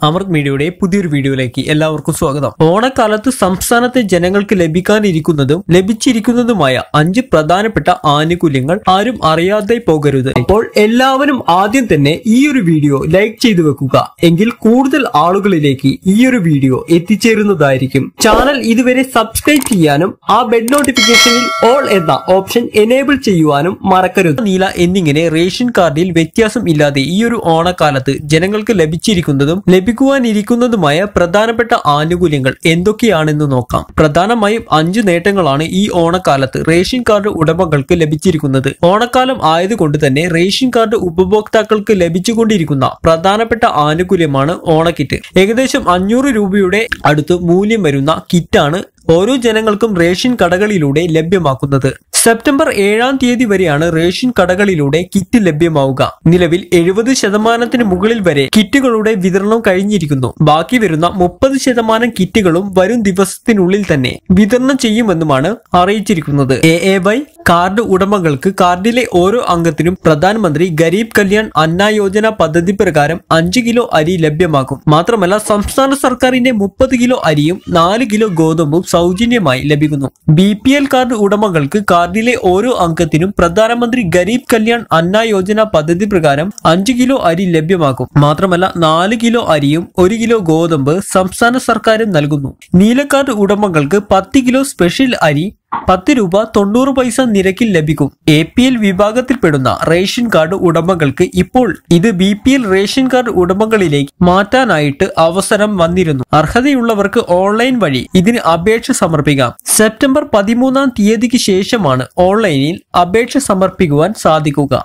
അമൃത് മീഡിയയുടെ പുതിയൊരു വീഡിയോയിലേക്ക് എല്ലാവർക്കും സ്വാഗതം ഓണക്കാലത്ത് സംസ്ഥാനത്തെ ജനങ്ങൾക്ക് ലഭിക്കാനിരിക്കുന്നതും ലഭിച്ചിരിക്കുന്നതുമായ അഞ്ച് പ്രധാനപ്പെട്ട ആനുകൂല്യങ്ങൾ ആരും അറിയാതെ പോകരുത് അപ്പോൾ എല്ലാവരും ആദ്യം തന്നെ ഈ ഒരു വീഡിയോ ലൈക്ക് ചെയ്തു വെക്കുക എങ്കിൽ കൂടുതൽ ആളുകളിലേക്ക് ഈ ഒരു വീഡിയോ എത്തിച്ചേരുന്നതായിരിക്കും ചാനൽ ഇതുവരെ സബ്സ്ക്രൈബ് ചെയ്യാനും ആ ബെഡ് നോട്ടിഫിക്കേഷനിൽ ഓൾ എന്ന ഓപ്ഷൻ എനേബിൾ ചെയ്യുവാനും മറക്കരുത് നീല എന്നിങ്ങനെ റേഷൻ കാർഡിൽ വ്യത്യാസം ഇല്ലാതെ ഈ ഒരു ഓണക്കാലത്ത് ജനങ്ങൾക്ക് ലഭിച്ചിരിക്കുന്നതും ലഭിക്കുവാനിരിക്കുന്നതുമായ പ്രധാനപ്പെട്ട ആനുകൂല്യങ്ങൾ എന്തൊക്കെയാണെന്ന് നോക്കാം പ്രധാനമായും അഞ്ച് നേട്ടങ്ങളാണ് ഈ ഓണക്കാലത്ത് റേഷൻ കാർഡ് ഉടമകൾക്ക് ലഭിച്ചിരിക്കുന്നത് ഓണക്കാലം ആയതുകൊണ്ട് തന്നെ റേഷൻ കാർഡ് ഉപഭോക്താക്കൾക്ക് ലഭിച്ചുകൊണ്ടിരിക്കുന്ന പ്രധാനപ്പെട്ട ആനുകൂല്യമാണ് ഓണക്കിറ്റ് ഏകദേശം അഞ്ഞൂറ് രൂപയുടെ അടുത്ത് മൂല്യം വരുന്ന കിറ്റാണ് ഓരോ ജനങ്ങൾക്കും റേഷൻ കടകളിലൂടെ ലഭ്യമാക്കുന്നത് സെപ്റ്റംബർ ഏഴാം തീയതി വരെയാണ് റേഷൻ കടകളിലൂടെ കിറ്റ് ലഭ്യമാവുക നിലവിൽ എഴുപത് ശതമാനത്തിന് മുകളിൽ വരെ കിറ്റുകളുടെ വിതരണം കഴിഞ്ഞിരിക്കുന്നു ബാക്കി വരുന്ന മുപ്പത് ശതമാനം കിറ്റുകളും വരും ദിവസത്തിനുള്ളിൽ തന്നെ വിതരണം ചെയ്യുമെന്നുമാണ് അറിയിച്ചിരിക്കുന്നത് എ എ വൈ കാർഡ് ഉടമകൾക്ക് കാർഡിലെ ഓരോ അംഗത്തിനും പ്രധാനമന്ത്രി ഗരീബ് കല്യാൺ അന്ന യോജന പദ്ധതി പ്രകാരം അഞ്ച് കിലോ അരി ലഭ്യമാക്കും മാത്രമല്ല സംസ്ഥാന സർക്കാരിന്റെ മുപ്പത് കിലോ അരിയും നാല് കിലോ ഗോതമ്പും സൗജന്യമായി ലഭിക്കുന്നു ബി പി എൽ കാർഡ് ഉടമകൾക്ക് കാർഡിലെ ഓരോ അംഗത്തിനും പ്രധാനമന്ത്രി ഗരീബ് കല്യാൺ അന്ന യോജന പദ്ധതി പ്രകാരം അഞ്ച് കിലോ അരി ലഭ്യമാക്കും മാത്രമല്ല നാല് കിലോ അരിയും ഒരു കിലോ ഗോതമ്പ് സംസ്ഥാന സർക്കാരും നൽകുന്നു നീലക്കാർഡ് ഉടമകൾക്ക് പത്ത് കിലോ സ്പെഷ്യൽ അരി പത്ത് രൂപ തൊണ്ണൂറ് പൈസ നിരക്കിൽ ലഭിക്കും എ പി എൽ വിഭാഗത്തിൽപ്പെടുന്ന റേഷൻ കാർഡ് ഉടമകൾക്ക് ഇപ്പോൾ ഇത് B P L ration card ഉടമകളിലേക്ക് മാറ്റാനായിട്ട് അവസരം വന്നിരുന്നു അർഹതയുള്ളവർക്ക് ഓൺലൈൻ വഴി ഇതിന് അപേക്ഷ സമർപ്പിക്കാം സെപ്റ്റംബർ പതിമൂന്നാം തീയതിക്ക് ശേഷമാണ് ഓൺലൈനിൽ അപേക്ഷ സമർപ്പിക്കുവാൻ സാധിക്കുക